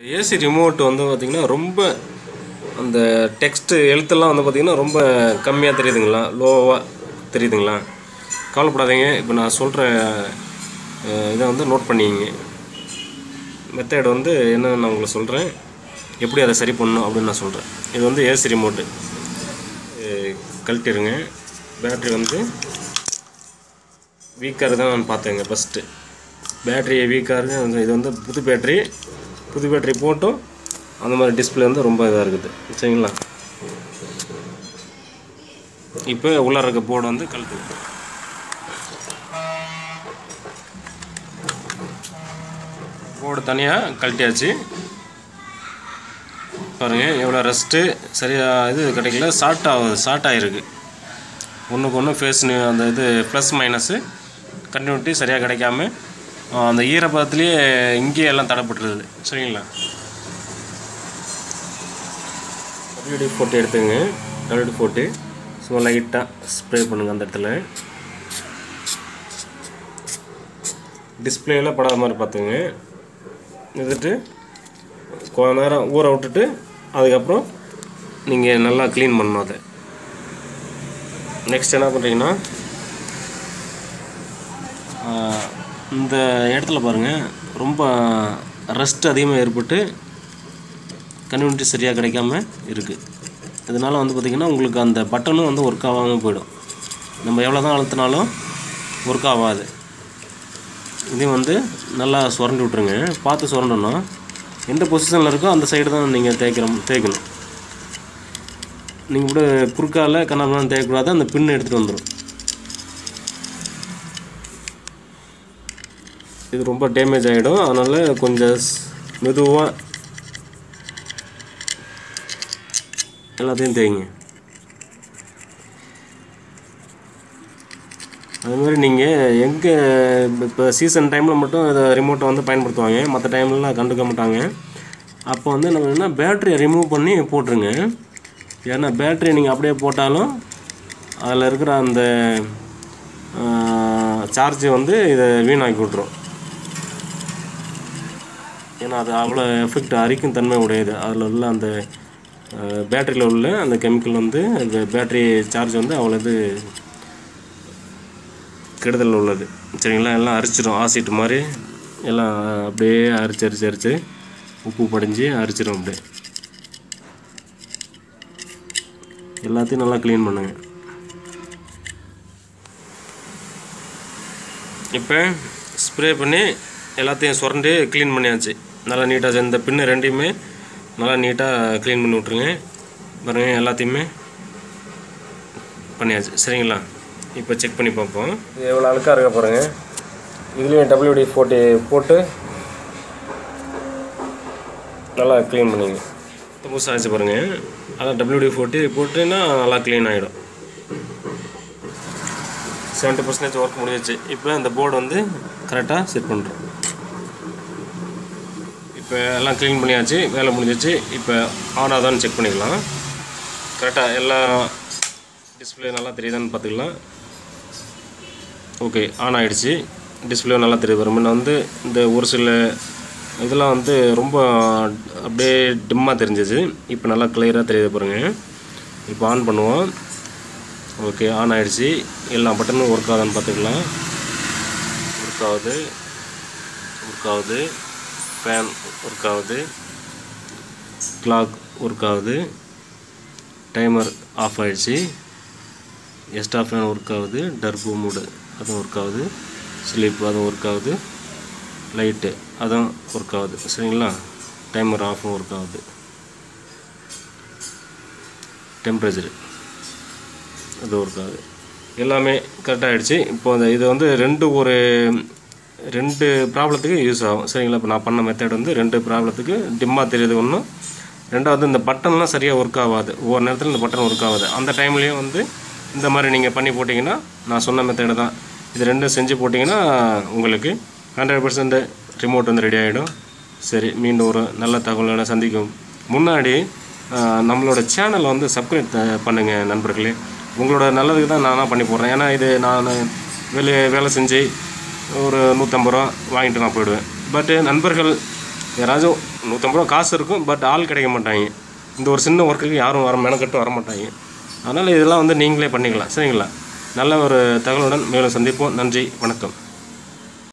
AC remote வந்து பார்த்திங்கன்னா ரொம்ப அந்த டெக்ஸ்ட்டு எழுத்தெல்லாம் வந்து பார்த்திங்கன்னா ரொம்ப கம்மியாக தெரியுதுங்களா லோவாக தெரியுதுங்களா கவலைப்படாதீங்க இப்போ நான் சொல்கிற இதை வந்து நோட் பண்ணிங்க மெத்தட் வந்து என்னன்னு நான் உங்களுக்கு சொல்கிறேன் எப்படி அதை சரி பண்ணணும் அப்படின்னு நான் சொல்கிறேன் இது வந்து ஏசி ரிமோட்டு கழட்டிடுங்க பேட்ரி வந்து வீக்காக இருக்குதான் நான் பார்த்தேங்க ஃபஸ்ட்டு பேட்ரி வீக்காக இருக்குது இது வந்து புது பேட்ரி புது பேட்ரி போட்டும் அந்த மாதிரி டிஸ்பிளே வந்து ரொம்ப இதாக இருக்குது சரிங்களா இப்போ உள்ளே இருக்க போர்டு வந்து கழட்டு போர்டு தனியாக கழட்டியாச்சு பாருங்கள் எவ்வளோ ரெஸ்ட்டு சரியாக இது கிடைக்கல ஷார்ட் ஆகுது ஷார்ட் ஆகிருக்கு ஒன்றுக்கு ஒன்று ஃபேஸ் அந்த இது ப்ளஸ் மைனஸு கண்டினியூட்டி சரியாக கிடைக்காம ஆ, அந்த ஈரப்பதத்துலேயே இங்கேயே எல்லாம் தடைப்பட்டுருது சரிங்களா டபிள்யூடி ஃபோட்டோ எடுத்துங்க டபிள்யூடி ஃபோட்டு சும்மா லைட்டாக ஸ்ப்ரே பண்ணுங்கள் அந்த இடத்துல டிஸ்பிளேலாம் படாத மாதிரி பார்த்துங்க எடுத்துட்டு கொஞ்ச நேரம் ஊற விட்டுட்டு அதுக்கப்புறம் நீங்கள் நல்லா க்ளீன் பண்ணணும் அதை நெக்ஸ்ட் என்ன பண்ணுறீங்கன்னா ஆஹ், இந்த இடத்துல பாருங்கள் ரொம்ப ரெஸ்ட் அதிகமாக ஏற்பட்டு கன்வீனிட்டி சரியாக கிடைக்காம இருக்குது இதனால் வந்து பார்த்திங்கன்னா உங்களுக்கு அந்த பட்டனும் வந்து ஒர்க் ஆகாமல் போயிடும் நம்ம எவ்வளோ தான் அழுத்தினாலும் ஒர்க் ஆகாது இதையும் வந்து நல்லா சுரண்டி விட்ருங்க பார்த்து சுரண்டணும் எந்த பொசிஷனில் இருக்கோ அந்த சைடு தான் நீங்கள் தேய்க்கிற தேய்க்கணும் நீங்கள் கூட குறுக்கால கண்ணாமலாம் தேய்க்கக்கூடாது அந்த பின் எடுத்துகிட்டு வந்துடும் இது ரொம்ப டேமேஜ் ஆகிடும் அதனால் கொஞ்சம் மெதுவாக எல்லாத்தையும் தேய்ங்க அது மாதிரி நீங்கள் எங்கே இப்போ சீசன் டைமில் மட்டும் இதை ரிமோட்டை வந்து பயன்படுத்துவாங்க மற்ற டைம்லலாம் கண்டுக்க மாட்டாங்க அப்போ வந்து நம்ம என்ன பேட்டரியை ரிமூவ் பண்ணி போட்டுருங்க ஏன்னா பேட்டரி நீங்கள் அப்படியே போட்டாலும் அதில் இருக்கிற அந்த சார்ஜ் வந்து இதை வீணாக்கி விட்ரும் ஏன்னா அது அவ்வளோ எஃபெக்ட் அரிக்கும் தன்மை உடையது அதில் உள்ள அந்த பேட்டரியில் உள்ள அந்த கெமிக்கல் வந்து அந்த பேட்டரி சார்ஜ் வந்து அவ்வளோ இது கெடுதல் உள்ளது சரிங்களா எல்லாம் அரிச்சிடும் ஆசிட் மாதிரி எல்லாம் அப்படியே அரிச்சு அரிச்சு அரிச்சு உப்பு படிஞ்சு அரிச்சிடும் அப்படியே எல்லாத்தையும் நல்லா க்ளீன் பண்ணுங்க இப்போ ஸ்ப்ரே பண்ணி எல்லாத்தையும் சுரண்டி க்ளீன் பண்ணியாச்சு நல்லா நீட்டாக இந்த பின்னு ரெண்டையுமே நல்லா நீட்டாக க்ளீன் பண்ணி விட்ருங்க பாருங்க எல்லாத்தையுமே பண்ணியாச்சு சரிங்களா இப்போ செக் பண்ணி பார்ப்போம் இது எவ்வளோ அழுக்காக இருக்க பாருங்க இதுலேயும் டபிள்யூடி ஃபோர்ட்டி போட்டு நல்லா க்ளீன் பண்ணிங்க புதுசாக ஆச்சு பாருங்கள் அதான் டபிள்யூடி ஃபோர்ட்டி போட்டுன்னா நல்லா க்ளீன் ஆகிடும் செவன்ட்டி பர்சன்டேஜ் ஒர்க் முடிஞ்சிச்சு இப்போ இந்த போர்டு வந்து கரெக்டாக செட் பண்ணுறோம் இப்போ எல்லாம் க்ளீன் பண்ணியாச்சு வேலை முடிஞ்சிச்சு இப்போ ஆன் ஆகுதான்னு செக் பண்ணிக்கலாம் கரெக்டாக எல்லா டிஸ்பிளே நல்லா தெரியுதான்னு பார்த்துக்கலாம் ஓகே ஆன் ஆகிடுச்சு டிஸ்பிளே நல்லா தெரியுது வரும் முன்ன வந்து இந்த ஒரு சில இதெல்லாம் வந்து ரொம்ப அப்படியே டிம்மாக தெரிஞ்சிச்சு இப்போ நல்லா கிளியராக தெரியுது பாருங்க இப்போ ஆன் பண்ணுவோம் ஓகே ஆன் ஆகிடுச்சு எல்லா பட்டனும் ஒர்க் ஆகுதான்னு பார்த்துக்கலாம் ஒர்க் ஆகுது ஒர்க் ஆகுது ஃபேன் ஒர்க் ஆகுது கிளாக் ஒர்க் ஆகுது டைமர் ஆஃப் ஆகிடுச்சு எக்ஸ்ட்ரா ஃபேன் ஒர்க் ஆகுது டர்போ மூடு அதுவும் ஒர்க் ஆகுது ஸ்லீப் அதுவும் ஒர்க் ஆகுது லைட்டு அதுவும் ஒர்க் ஆகுது சரிங்களா டைமர் ஆஃபும் ஒர்க் ஆகுது டெம்பரேச்சர் அது ஒர்க் ஆகுது எல்லாமே கரெக்டாக ஆகிடுச்சு இப்போ அந்த இது வந்து ரெண்டு ஒரு ரெண்டு ப்ராப்ளத்துக்கு யூஸ் ஆகும் சரிங்களா இப்போ நான் பண்ண மெத்தட் வந்து ரெண்டு ப்ராப்ளத்துக்கு டிம்மாக தெரியுது ஒன்றும் ரெண்டாவது இந்த பட்டன்லாம் சரியாக ஒர்க் ஆகாது ஒவ்வொரு நேரத்தில் இந்த பட்டன் ஒர்க் ஆகாது அந்த டைம்லேயும் வந்து இந்த மாதிரி நீங்கள் பண்ணி போட்டிங்கன்னா நான் சொன்ன மெத்தடு தான் இது ரெண்டும் செஞ்சு போட்டிங்கன்னா உங்களுக்கு ஹண்ட்ரட் பர்சன்ட் ரிமோட் வந்து ரெடி ஆகிடும் சரி மீண்டும் ஒரு நல்ல தகவலோட சந்திக்கும் முன்னாடி ஆஹ், நம்மளோட சேனலை வந்து சப்ஸ்கிரைப் பண்ணுங்கள் நண்பர்களே உங்களோட நல்லதுக்கு தான் நானாக பண்ணி போடுறேன் ஏன்னா இது நான் வேலை வேலை செஞ்சு ஒரு நூற்றம்பது ரூபா வாங்கிட்டு நான் போயிடுவேன் பட்டு நண்பர்கள் யாராச்சும் நூற்றம்பது ரூபா காசு இருக்கும் பட் ஆள் கிடைக்க மாட்டாங்க இந்த ஒரு சின்ன ஒர்க்குக்கு யாரும் வர மெனக்கட்டு வர மாட்டாங்க அதனால் இதெல்லாம் வந்து நீங்களே பண்ணிக்கலாம் சரிங்களா நல்ல ஒரு தகவலுடன் மேலும் சந்திப்போம் நன்றி வணக்கம்